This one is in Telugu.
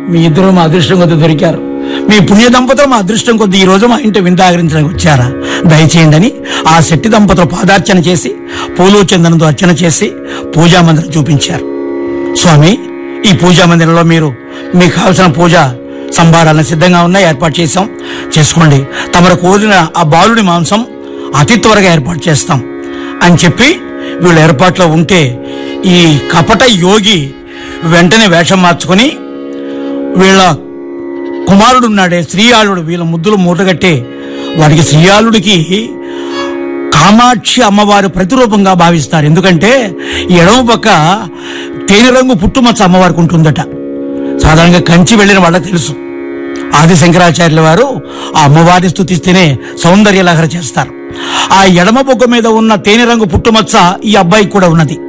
మీ ఇద్దరు మా అదృష్టం కొద్ది దొరికారు మీ పుణ్య దంపతులు మా అదృష్టం కొద్ది ఈ రోజు మా ఇంటి విందాగరించడానికి వచ్చారా దయచేయండి అని ఆ శెట్టి దంపతులు పాదార్చన చేసి పూలు చందనంతో అర్చన చేసి పూజా మందిరం చూపించారు స్వామి ఈ పూజా మందిరంలో మీరు మీకు కావలసిన పూజ సంభారాలను సిద్ధంగా ఉన్నాయి ఏర్పాటు చేశాం చేసుకోండి తమరు కోరిన ఆ బాలుడి మాంసం అతి త్వరగా ఏర్పాటు చేస్తాం అని చెప్పి వీళ్ళు ఏర్పాట్లో ఉంటే ఈ కపట యోగి వెంటనే వేషం మార్చుకొని వీళ్ళ కుమారుడు ఉన్నాడే శ్రీయాళుడు వీళ్ళ ముద్దులు మూటగట్టే వాడికి శ్రీయాళుడికి కామాక్షి అమ్మవారు ప్రతిరూపంగా భావిస్తారు ఎందుకంటే ఈ ఎడమ పక్క తేనె రంగు పుట్టుమచ్చ అమ్మవారికి ఉంటుందట సాధారణంగా కంచి వెళ్ళిన వాళ్ళకి తెలుసు ఆది శంకరాచార్యుల వారు ఆ అమ్మవారిని స్థుతిస్తేనే సౌందర్య లహర చేస్తారు ఆ ఎడమ బొగ్గ మీద ఉన్న తేనె రంగు పుట్టుమచ్చ ఈ అబ్బాయికి కూడా ఉన్నది